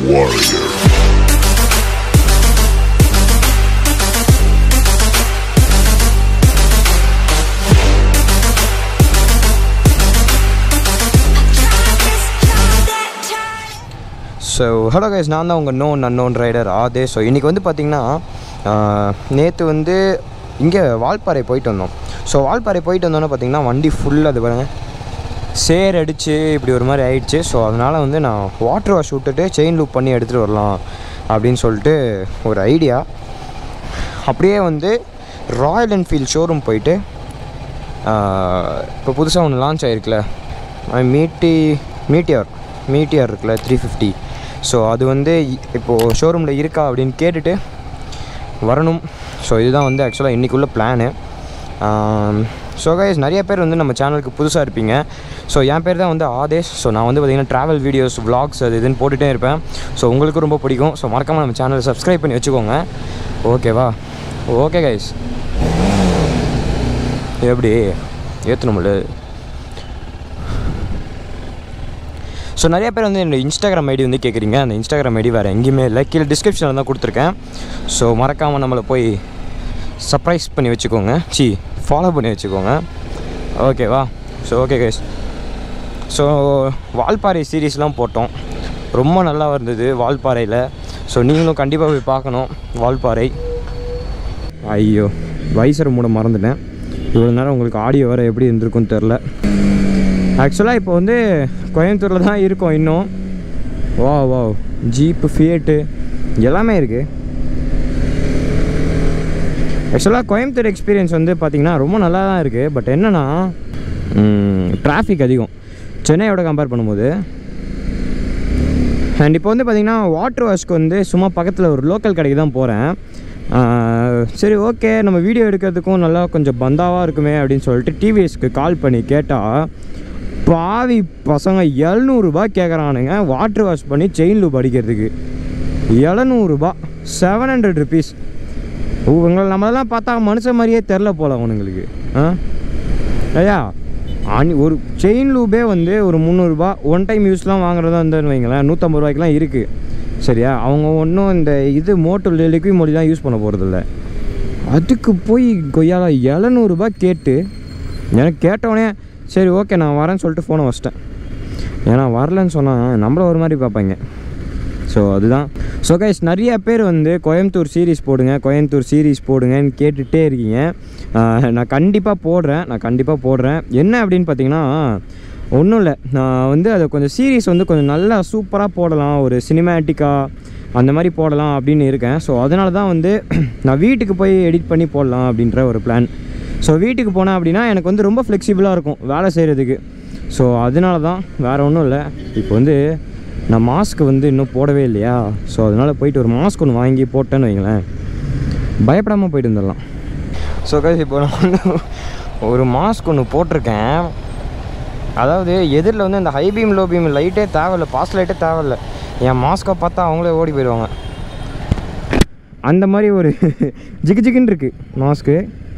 warrior. So hello guys நான் தான் உங்கள் நோன் அன்னோன் ரைடர் ஆதே ஸோ இன்றைக்கி வந்து பார்த்திங்கன்னா நேற்று வந்து இங்கே வால்பாறை போயிட்டு வந்தோம் ஸோ வால்பாறை போயிட்டு வந்தோன்னே பார்த்திங்கன்னா வண்டி ஃபுல்லாக அது பாருங்க சேர் அடித்து இப்படி ஒரு மாதிரி ஆயிடுச்சு ஸோ அதனால் வந்து நான் வாட்டர் வாஷ் விட்டுட்டு செயின் லூப் பண்ணி எடுத்துகிட்டு வரலாம் அப்படின்னு சொல்லிட்டு ஒரு ஐடியா அப்படியே வந்து ராயல் என்ஃபீல்ட் ஷோரூம் போயிட்டு இப்போ புதுசாக ஒன்று லான்ச் ஆகிருக்குல்ல மீட்டி மீட்டியார் மீட்டியார் இருக்குல்ல த்ரீ ஃபிஃப்டி ஸோ அது வந்து இ- இப்போது ஷோரூமில் இருக்கா அப்படின்னு கேட்டுட்டு வரணும் ஸோ இதுதான் வந்து ஆக்சுவலாக இன்றைக்குள்ள பிளானு ஸோ கைஸ் நிறைய பேர் வந்து நம்ம சேனலுக்கு புதுசாக இருப்பீங்க ஸோ என் பேர் தான் வந்து ஆதேஷ் ஸோ நான் வந்து பார்த்திங்கன்னா ட்ராவல் வீடியோஸ் vlogs அது இதுன்னு போட்டுகிட்டே இருப்பேன் ஸோ உங்களுக்கு ரொம்ப பிடிக்கும் ஸோ மறக்காமல் நம்ம சேனலை சப்ஸ்கிரைப் பண்ணி வச்சுக்கோங்க ஓகேவா ஓகே கைஸ் எப்படி ஏற்றணும்ல ஸோ நிறைய பேர் வந்து என்னோட இன்ஸ்டாகிராம் ஐடி வந்து கேட்குறீங்க அந்த இன்ஸ்டாகிராம் ஐடி வேறு எங்கேயுமே இல்லை கீழே டிஸ்கிரிப்ஷனில் தான் கொடுத்துருக்கேன் ஸோ மறக்காமல் நம்மளை போய் சர்ப்ரைஸ் பண்ணி வச்சுக்கோங்க சி ஃபாலோ பண்ணி வச்சுக்கோங்க ஓகேவா so okay guys so Valparai சீரீஸ்லாம் போட்டோம் ரொம்ப நல்லா இருந்தது வால்பாறையில் ஸோ நீங்களும் கண்டிப்பாக போய் பார்க்கணும் வால்பாறை ஐயோ வைசர் மூட மறந்துட்டேன் இவ்வளோ நேரம் உங்களுக்கு ஆடியோ வேறு எப்படி இருந்திருக்குன்னு தெரில ஆக்சுவலாக இப்போ வந்து கோயம்புத்தூரில் தான் இருக்கோம் இன்னும் வா வா ஜீப்பு ஃபியட்டு எல்லாமே இருக்குது ஆக்சுவலாக கோயம்புத்தூர் எக்ஸ்பீரியன்ஸ் வந்து பார்த்திங்கன்னா ரொம்ப நல்லா தான் இருக்குது பட் என்னென்னா டிராஃபிக் அதிகம் சென்னையோட கம்பேர் பண்ணும்போது அண்ட் இப்போ வந்து பார்த்திங்கன்னா வாட்டர் வாஷ்க்கு வந்து சும்மா பக்கத்தில் ஒரு லோக்கல் கடைக்கு தான் போகிறேன் சரி ஓகே நம்ம வீடியோ எடுக்கிறதுக்கும் நல்லா கொஞ்சம் பந்தாவாக இருக்குமே அப்படின்னு சொல்லிட்டு டிவிஎஸ்க்கு கால் பண்ணி கேட்டால் பாவி பசங்க எழுநூறுபா கேட்குறானுங்க வாட்டர் வாஷ் பண்ணி செயின் லூப் அடிக்கிறதுக்கு எழுநூறுபா செவன் ஹண்ட்ரட் ருபீஸ் இவங்களை நம்மளெல்லாம் பார்த்தா மனுஷன் மாதிரியே தெரில போல அவனுங்களுக்கு ஆ ஐயா அனி ஒரு செயின் லூபே வந்து ஒரு முந்நூறுரூபா ஒன் டைம் யூஸ்லாம் வாங்குறதா இருந்ததுன்னு வைங்களேன் நூற்றம்பது ரூபாய்க்குலாம் இருக்குது சரியா அவங்க ஒன்றும் இந்த இது மோட்டர் லிக்விட் மொழி தான் யூஸ் பண்ண போகிறதில்ல அதுக்கு போய் கொய்யால எழுநூறுபா கேட்டு எனக்கு கேட்டவொடனே சரி ஓகே நான் வரேன்னு சொல்லிட்டு ஃபோனை வச்சிட்டேன் ஏன்னா வரலன்னு சொன்னால் நம்மள ஒரு மாதிரி பார்ப்பாங்க ஸோ அதுதான் ஸோ கைஸ் நிறைய பேர் வந்து கோயம்புத்தூர் சீரிஸ் போடுங்க கோயம்புத்தூர் சீரிஸ் போடுங்கன்னு கேட்டுகிட்டே இருக்கீங்க ஆஹ் நான் கண்டிப்பாக போடுறேன் நான் கண்டிப்பாக போடுறேன் என்ன அப்படின்னு பார்த்தீங்கன்னா ஒன்றும் இல்லை நான் வந்து அதை கொஞ்சம் சீரிஸ் வந்து கொஞ்சம் நல்லா சூப்பராக போடலாம் ஒரு சினிமேட்டிக்காக அந்த மாதிரி போடலாம் அப்படின்னு இருக்கேன் ஸோ அதனால தான் வந்து நான் வீட்டுக்கு போய் எடிட் பண்ணி போடலாம் அப்படின்ற ஒரு பிளான் ஸோ வீட்டுக்கு போனேன் அப்படின்னா எனக்கு வந்து ரொம்ப ஃப்ளெக்சிபிளாக இருக்கும் வேலை செய்கிறதுக்கு ஸோ அதனால தான் வேறு ஒன்றும் இல்லை இப்போ வந்து நான் மாஸ்க் வந்து இன்னும் போடவே இல்லையா ஸோ அதனால் போயிட்டு ஒரு மாஸ்க் ஒன்று வாங்கி போட்டேன்னு வைங்களேன் பயப்படாமல் போயிட்டு வந்துடலாம் ஸோ கைஸ் இப்போ நான் வந்து ஒரு மாஸ்க் ஒன்று போட்டிருக்கேன் அதாவது எதிரில் வந்து இந்த ஹை பீம் லோ பீம் லைட்டே தேவையில்ல பாஸ் லைட்டே தேவையில்ல என் மாஸ்க்கை பார்த்தா அவங்களே ஓடி போயிடுவாங்க அந்த மாதிரி ஒரு ஜிகு ஜிகுன்னு இருக்குது மாஸ்க்கு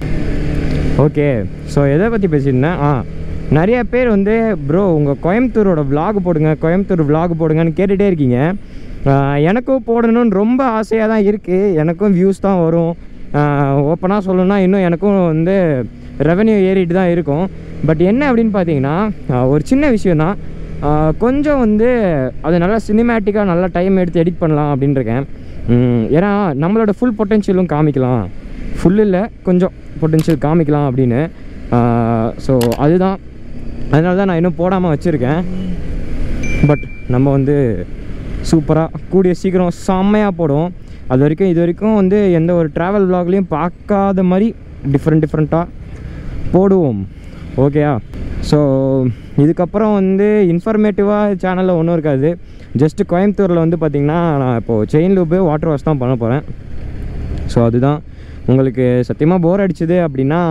ஓகே ஸோ எதை பற்றி பேசியிருந்தேன் ஆ நிறைய பேர் வந்து ப்ரோ உங்கள் கோயம்புத்தூரோட vlog போடுங்க கோயம்புத்தூர் vlog போடுங்கன்னு கேட்டுகிட்டே இருக்கீங்க ஆ, எனக்கும் போடணும்னு ரொம்ப ஆசையாக தான் இருக்குது எனக்கும் வியூஸ் தான் வரும் ஓப்பனாக சொல்லணும்னா இன்னும் எனக்கும் வந்து ரெவென்யூ ஏறிட்டு தான் இருக்கும் பட் என்ன அப்படின்னு பார்த்தீங்கன்னா ஆ, ஒரு சின்ன விஷயம் தான் கொஞ்சம் வந்து அது நல்லா சினிமேட்டிக்காக நல்லா டைம் எடுத்து எடிட் பண்ணலாம் அப்படின்னு இருக்கேன் ம், ஏன்னா நம்மளோட ஃபுல் பொட்டென்ஷியலும் காமிக்கலாம் ஃபுல் இல்லை கொஞ்சம் பொட்டென்ஷியல் காமிக்கலாம் அப்படின்னு ஸோ அதுதான் அதனால தான் நான் இன்னும் போடாமல் வச்சுருக்கேன் பட் நம்ம வந்து சூப்பராக கூடிய சீக்கிரம் செம்மையாக போடுவோம் அது வரைக்கும் இது வரைக்கும் வந்து எந்த ஒரு ட்ராவல் vlogலையும் பார்க்காத மாதிரி டிஃப்ரெண்ட் டிஃப்ரெண்ட்டாக போடுவோம் ஓகேயா ஸோ இதுக்கப்புறம் வந்து இன்ஃபர்மேட்டிவாக சேனலில் ஒன்றும் இருக்காது ஜஸ்ட்டு கோயம்புத்தூரில் வந்து பார்த்திங்கன்னா நான் இப்போது செயின் லூப்பு வாட்டர் வாஷ் தான் பண்ண போகிறேன் ஸோ அதுதான் உங்களுக்கு சத்தியமாக போர் அடிச்சுது அப்படின்னா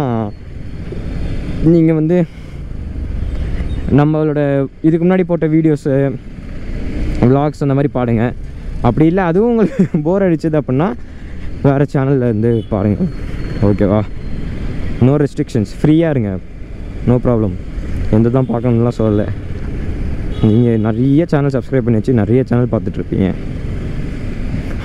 நீங்கள் வந்து நம்மளோட இதுக்கு முன்னாடி போட்ட வீடியோஸு vlogs அந்த மாதிரி பாடுங்க அப்படி இல்லை அதுவும் உங்களுக்கு போர் அடிச்சது அப்படின்னா வேறு சேனலில் இருந்து பாருங்கள் ஓகேவா நோ ரெஸ்ட்ரிக்ஷன்ஸ் ஃப்ரீயாக இருங்க நோ ப்ராப்ளம் எந்த தான் பார்க்கணும்லாம் சொல்லலை நீங்கள் நிறைய சேனல் சப்ஸ்கிரைப் பண்ணி வச்சு நிறைய சேனல் பார்த்துட்ருப்பீங்க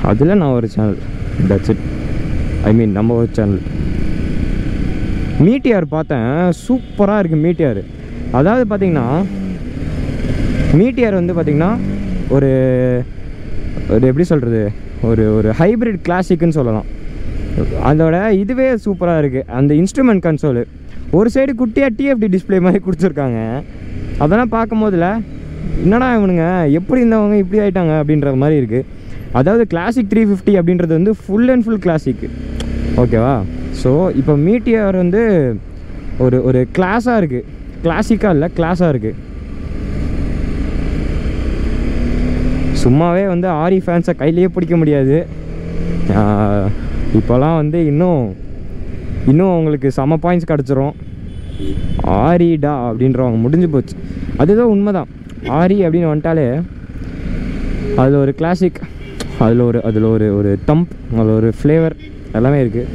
அதில் நான் ஒரு channel that's it I mean நம்ம ஒரு சேனல் மீட்டியார் பார்த்தேன் சூப்பராக இருக்குது மீட்டியார் அதாவது பார்த்தீங்கன்னா மீட்டியார் வந்து பார்த்திங்கன்னா ஒரு ஒரு எப்படி சொல்கிறது ஒரு ஒரு ஹைப்ரிட் கிளாசிக்குன்னு சொல்லலாம் அதோட இதுவே சூப்பராக இருக்குது அந்த இன்ஸ்ட்ருமெண்ட் கன்சோலு ஒரு சைடு குட்டியாக டிஎஃப்டி டிஸ்ப்ளே மாதிரி கொடுத்துருக்காங்க அதெல்லாம் பார்க்கும்போதுல என்னடா இவனுங்க எப்படி இருந்தவங்க இப்படி ஆயிட்டாங்க அப்படின்ற மாதிரி இருக்குது அதாவது கிளாசிக் த்ரீ ஃபிஃப்டி அப்படின்றது வந்து ஃபுல் அண்ட் ஃபுல் கிளாசிக் ஓகேவா ஸோ இப்போ மீட்டியர் வந்து ஒரு ஒரு கிளாஸாக இருக்குது கிளாசிக்காக இல்லை கிளாஸாக இருக்குது சும்மாவே வந்து ஆரி ஃபேன்ஸை கையிலேயே பிடிக்க முடியாது ஆஹ் இப்போலாம் வந்து இன்னும் இன்னும் அவங்களுக்கு செம பாயிண்ட்ஸ் கிடச்சிரும் ஆரிடா அப்படின்றவங்க முடிஞ்சு போச்சு அதுதான் உண்மைதான் ஆரி அப்படின்னு வந்துட்டாலே அதில் ஒரு கிளாசிக் அதில் ஒரு அதில் ஒரு ஒரு தம்ப் அதில் ஒரு ஃப்ளேவர் எல்லாமே இருக்குது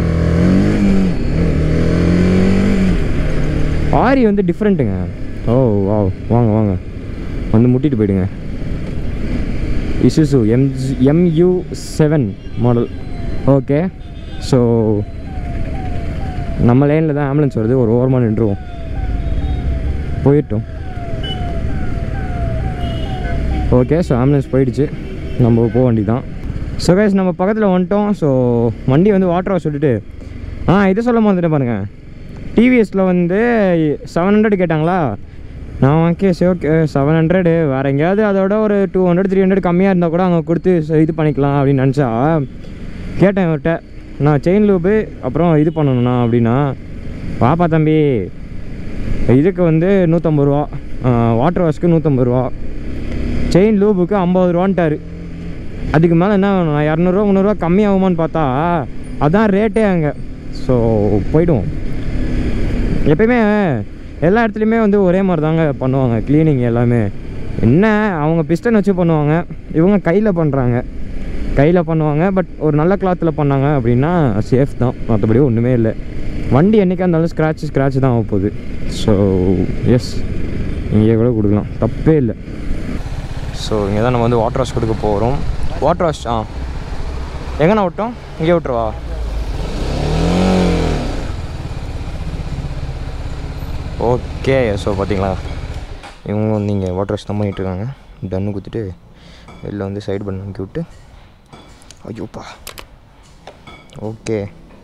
ஆரி வந்து டிஃப்ரெண்ட்டுங்க ஓ வா வாங்க வாங்க வந்து முட்டிட்டு போயிடுங்க Isuzu M MU seven model okay so நம்ம லைனில் தான் ஆம்புலன்ஸ் வருது ஒரு ஓரமாக நின்றுவோம் போயிட்டோம் ஓகே ஸோ ஆம்புலன்ஸ் போயிடுச்சு நம்ம போக வேண்டி தான் ஸோ கைஸ் நம்ம பக்கத்தில் வந்துட்டோம் ஸோ வண்டி வந்து வாட்டர் வாஷ் விட்டுட்டு ஆ இது சொல்ல மறந்துட்டேன் பாருங்கள் டிவிஎஸில் வந்து செவன் ஹண்ட்ரட் கேட்டாங்களா நான் ஓகே சரி ஓகே செவன் ஹண்ட்ரடு வேறு எங்கேயாவது அதோட ஒரு டூ ஹண்ட்ரட் த்ரீ ஹண்ட்ரட் கம்மியாக இருந்தால் கூட அங்கே கொடுத்து ச- இது பண்ணிக்கலாம் அப்படின்னு நினச்சா கேட்டேன் இவர்கிட்ட நான் செயின் லூப்பு அப்புறம் இது பண்ணணுண்ணா அப்படின்னா வாப்பா தம்பி இதுக்கு வந்து நூற்றம்பது ரூபா வாட்டர் வாஷ்க்கு நூற்றம்பது ரூபா செயின் லூபுக்கு ஐம்பது ரூபான்ட்டாரு அதுக்கு மேலே என்ன வேணும் நான் இரநூறுவா முந்நூறுரூவா கம்மியாகுமான்னு பார்த்தா அதான் ரேட்டே அங்கே ஸோ போயிடுவோம் எப்பயுமே எல்லா இடத்துலையுமே வந்து ஒரே மாதிரி தாங்க பண்ணுவாங்க க்ளீனிங் எல்லாமே என்ன அவங்க பிஸ்டன் வச்சு பண்ணுவாங்க இவங்க கையில் பண்ணுறாங்க கையில் பண்ணுவாங்க பட் ஒரு நல்ல கிளாத்தில் பண்ணாங்க அப்படின்னா சேஃப் தான் மற்றபடி ஒன்றுமே இல்லை வண்டி என்றைக்கா இருந்தாலும் ஸ்க்ராட்ச் ஸ்க்ராட்ச் தான் ஆக போகுது ஸோ எஸ் இங்கே கூட கொடுக்கலாம் தப்பே இல்லை ஸோ இங்கே தான் நம்ம வந்து வாட்டர் வாஷ் கொடுக்க போகிறோம் வாட்டர் வாஷ் ஆ எங்கண்ணா விட்டோம் இங்கே விட்டுருவா ஓகே ஸோ பார்த்தீங்களா இவங்க வந்து இங்கே வாட்டர் வாஷ் தான் பண்ணிட்டு இருக்காங்க டன்னு குத்திட்டு வெளில வந்து சைடு பண்ணி அமுக்கி விட்டு ஐயோப்பா ஓகே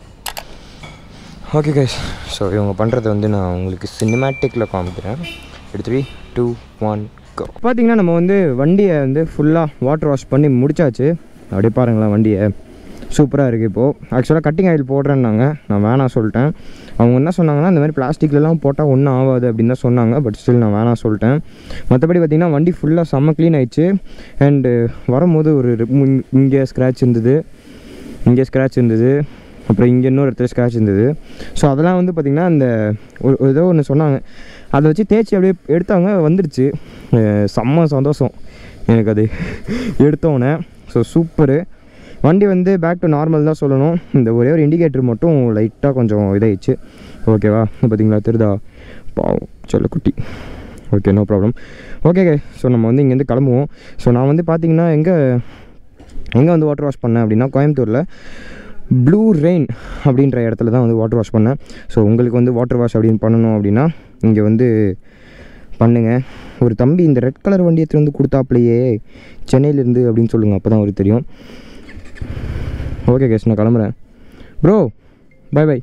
ஓகே கைஸ் ஸோ இவங்க பண்ணுறத வந்து நான் உங்களுக்கு சினிமேட்டிக்கில் காமிக்கிறேன் த்ரீ டூ ஒன் கோ பார்த்தீங்கன்னா நம்ம வந்து வண்டியை வந்து ஃபுல்லாக வாட்டர் வாஷ் பண்ணி முடிச்சாச்சு அப்படியே பாருங்களேன் வண்டியை சூப்பராக இருக்குது இப்போது ஆக்சுவலாக கட்டிங் ஆயில் போடுறேன்னாங்க நான் வேணாம் சொல்லிட்டேன் அவங்க என்ன சொன்னாங்கன்னா இந்த மாதிரி பிளாஸ்டிக்லலாம் போட்டால் ஒன்றும் ஆகாது அப்படின்னு தான் சொன்னாங்க பட் ஸ்டில் நான் வேணாம் சொல்லிட்டேன் மற்றபடி பார்த்திங்கன்னா வண்டி ஃபுல்லாக செம்ம க்ளீன் ஆயிடுச்சு அண்டு வரும்போது ஒரு இங்கே ஸ்க்ராட்ச் இருந்தது இங்கே ஸ்க்ராட்ச் இருந்தது அப்புறம் இங்கே இன்னொரு இடத்துல ஸ்க்ராட்ச் இருந்தது ஸோ அதெல்லாம் வந்து பார்த்திங்கன்னா அந்த ஒரு ஒரு ஏதோ ஒன்று சொன்னாங்க அதை வச்சு தேய்ச்சி அப்படியே எடுத்தாங்க வந்துடுச்சு அஹ் செம்ம சந்தோஷம் எனக்கு அது எடுத்தோடனே ஸோ சூப்பரு வண்டி வந்து பேக் டு நார்மல் தான் சொல்லணும் இந்த ஒரே ஒரு இண்டிகேட்டர் மட்டும் லைட்டாக கொஞ்சம் இதாகிடுச்சு ஓகேவா பார்த்தீங்களா தெரியுதா பாவம் செல்லக்குட்டி okay no problem okay so நம்ம வந்து இங்கேருந்து கிளம்புவோம் ஸோ நான் வந்து பார்த்தீங்கன்னா எங்கே எங்கே வந்து வாட்டர் வாஷ் பண்ணேன் அப்படின்னா கோயம்புத்தூரில் ப்ளூ ரெயின் அப்படின்ற இடத்துல தான் வந்து வாட்டர் வாஷ் பண்ணேன் ஸோ உங்களுக்கு வந்து வாட்டர் வாஷ் அப்படின்னு பண்ணணும் அப்படின்னா இங்கே வந்து பண்ணுங்க ஒரு தம்பி இந்த ரெட் கலர் வண்டி எடுத்துகிட்டு வந்து கொடுத்தாப்லையே சென்னையிலேருந்து அப்படின்னு சொல்லுங்கள் அப்போ தான் அவருக்கு தெரியும் ஓகே கேஸ் நான் கிளம்புறேன் bro bye bye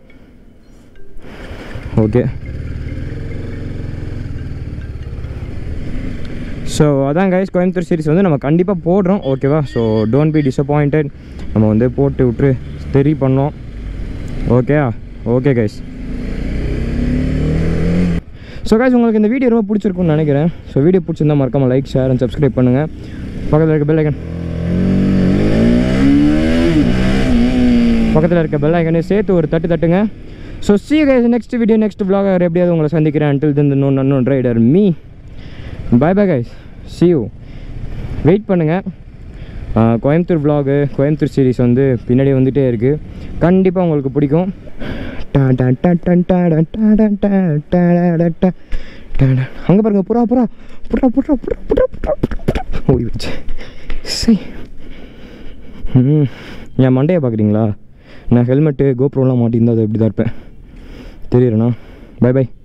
okay so அதான் கைஸ் கோயம்புத்தூர் சீரிஸ் வந்து நம்ம கண்டிப்பாக போடுறோம் ஓகேவா ஸோ டோன்ட் பி டிசப்பாயிண்டட் நம்ம வந்து போட்டு விட்டு தெரி பண்ணோம் okay okay guys so guys உங்களுக்கு இந்த வீடியோ ரொம்ப பிடிச்சிருக்கும்னு நினைக்கிறேன் ஸோ வீடியோ பிடிச்சிருந்தா மறக்காம லைக் ஷேர் அண்ட் சப்ஸ்கிரைப் பண்ணுங்கள் பக்கத்தில் இருக்க பெல் ஐக்கன் பக்கத்தில் இருக்க பெல் ஐக்கனே சேர்த்து ஒரு தட்டு தட்டுங்க so see guys next video next vlog எப்படியாவது உங்களை சந்திக்கிறேன் until then known unknown rider me bye bye guys see you wait பண்ணுங்கள் கோயம்புத்தூர் vlog கோயம்புத்தூர் சீரிஸ் வந்து பின்னாடி வந்துகிட்டே இருக்குது கண்டிப்பாக உங்களுக்கு பிடிக்கும் அங்கே பாருங்க புறா புறா புறா புறா புறா புறா புறா புறா ஓய் வச்சு சரி ம் என் மண்டையை பார்க்குறீங்களா நான் ஹெல்மெட்டு கோப்ரோலாம் மாட்டியிருந்தா அது இப்படி தான் இருப்பேன் தெரியுறேண்ணா பை பை